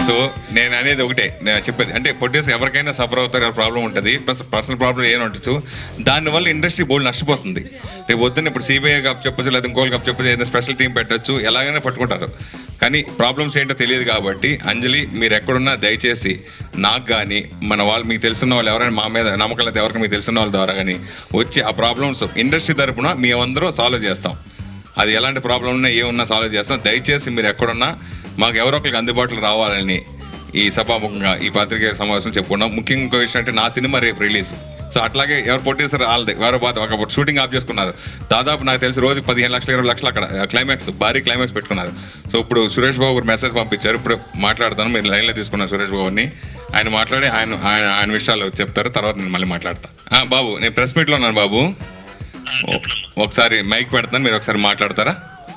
So నేను అనేది ఒకటే నేను చెప్పేది అంటే ప్రొడ్యూసర్ ఎవరికైనా సఫర్ అవుతారు ప్రాబ్లం ఉంటుంది ప్లస్ పర్సనల్ ప్రాబ్లం ఏం ఉండొచ్చు దానివల్ల ఇండస్ట్రీ బోల్డ్ నష్టపోతుంది రేపు వద్దని ఇప్పుడు సిబిఐ కప్ చెప్పచ్చు లేదా ఇంకోళ్ళు కప్ చెప్పచ్చు ఏదైనా స్పెషల్ టీం పెట్టచ్చు ఎలాగైనా పట్టుకుంటారు కానీ ప్రాబ్లమ్స్ ఏంటో తెలియదు కాబట్టి అంజలి మీరు ఎక్కడున్నా దయచేసి నాకు కానీ మన వాళ్ళు మీకు తెలిసిన వాళ్ళు ఎవరైనా మా మీద నమ్మకం లేదా ఎవరికి మీకు తెలిసిన వాళ్ళ ద్వారా కానీ వచ్చి ఆ ప్రాబ్లమ్స్ ఇండస్ట్రీ తరపున మేమందరం సాల్వ్ చేస్తాం అది ఎలాంటి ప్రాబ్లం ఉన్నా ఏమున్నా సాల్వ్ చేస్తాం దయచేసి మీరు ఎక్కడున్నా మాకు ఎవరో ఒకరికి అందుబాటులో రావాలని ఈ సభాముఖంగా ఈ పత్రికా సమావేశం చెప్పుకున్నాం ముఖ్యంగా ఇంకో విషయం అంటే నా సినిమా రేపు రిలీజ్ సో అట్లాగే ఎవరు ప్రొడ్యూసర్ వాళ్ళది వేరే బాధ ఒక షూటింగ్ ఆఫ్ చేసుకున్నారు దాదాపు నాకు తెలిసి రోజు పదిహేను లక్షలు ఇరవై లక్షలు అక్కడ క్లైమాక్స్ భారీ క్లైమాక్స్ పెట్టుకున్నారు సో ఇప్పుడు సురేష్ బాబు గారు మెసేజ్ పంపించారు ఇప్పుడు మాట్లాడతాను మీరు లైన్లో తీసుకున్నారు సురేష్ బాబుని ఆయన మాట్లాడి ఆయన ఆయన ఆయన విషయాలు చెప్తారు తర్వాత నేను మళ్ళీ మాట్లాడతాను ఆ, బాబు నేను ప్రెస్ మీట్లో ఉన్నాను బాబు ఓ- ఒకసారి మైక్ పెడతాను మీరు ఒకసారి మాట్లాడతారా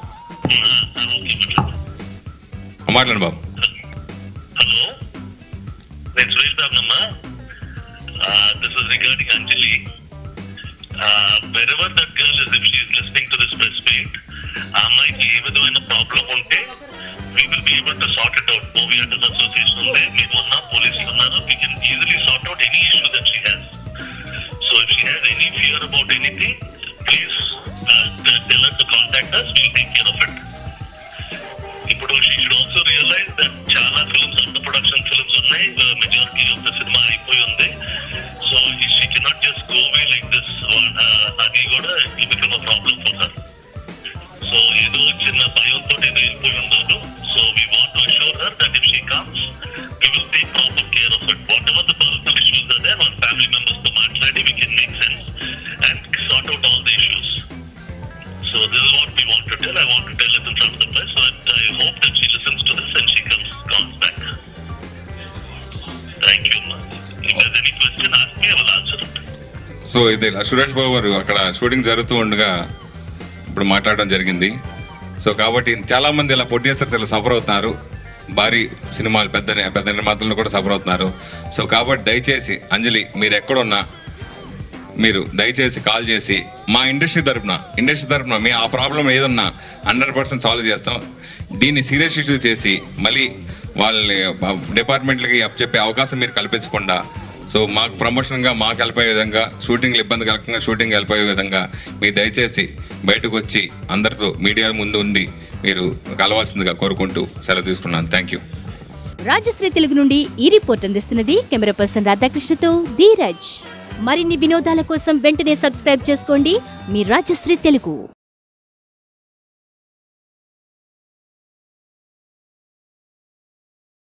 మాట్లాడండి బాబు హలో నేను సురేష్ బాబునమ్మా this is regarding Anjali whoever that girl is if she is listening to this press meet ఆ అమ్మాయికి ఏ విధమైన ప్రాబ్లం ఉంటే we will be able to sort it out movie artist association ఉంది మేము ఉన్న పోలీసులు ఉన్నారు we can easily sort out any issue that she has so if she has any fear about anything please tell us to contact us we'll take care of it ఇప్పుడు she should also realise that చాలా films under production films ఉన్నాయి majority of the సినిమా అయిపోయి ఉంది so she cannot just go way like this అది కూడా it become a problem for her so ఏదో చిన్న భయంతో ఏదో వెళ్ళిపోయి ఉండదు so we want to assure her that if she comes we will take proper care of it whatever the personal issues are there మన family members తో మాట్లాడి we can make sense and sort out all the issues So this is what we want to tell. I want to tell it in front of the press. So that I hope that she listens to this and she comes comes back. Thank you. Ma. If there's any question, ask me. I will answer it. So ఇది సురేష్ బాబు గారు అక్కడ shooting జరుగుతూ ఉండగా ఇప్పుడు మాట్లాడడం జరిగింది so కాబట్టి చాలా మంది ఇలా ప్రొడ్యూసర్స్ ఇలా సఫర్ అవుతున్నారు భారీ సినిమాలు పెద్ద పెద్ద నిర్మాతలను కూడా సఫర్ అవుతున్నారు సో కాబట్టి దయచేసి అంజలి మీరు ఎక్కడున్నా మీరు దయచేసి కాల్ చేసి మా ఇండస్ట్రీ తరపున ఇండస్ట్రీ తరపున మీ ఆ ప్రాబ్లం ఏదన్నా హండ్రెడ్ పర్సెంట్ సాల్వ్ చేస్తాం దీన్ని సీరియస్ ఇష్యూ చేసి మళ్ళీ వాళ్ళని డిపార్ట్మెంట్లకి చెప్పే అవకాశం మీరు కల్పించకుండా సో మాకు ప్రమోషన్గా మాకు వెళ్ళిపోయే విధంగా షూటింగ్లు ఇబ్బంది కలగకుండా షూటింగ్ వెళ్ళిపోయే విధంగా మీరు దయచేసి బయటకు వచ్చి అందరితో మీడియా ముందు ఉంది మీరు కలవాల్సిందిగా కోరుకుంటూ సెలవు తీసుకున్నాను థ్యాంక్ యూ రాజశ్రీ తెలుగు నుండి ఈ రిపోర్ట్ అందిస్తున్నది కెమెరా పర్సన్ రాధాకృష్ణతో ధీరజ్ మరిన్ని వినోదాల కోసం వెంటనే సబ్స్క్రైబ్ చేసుకోండి మీ రాజశ్రీ తెలుగు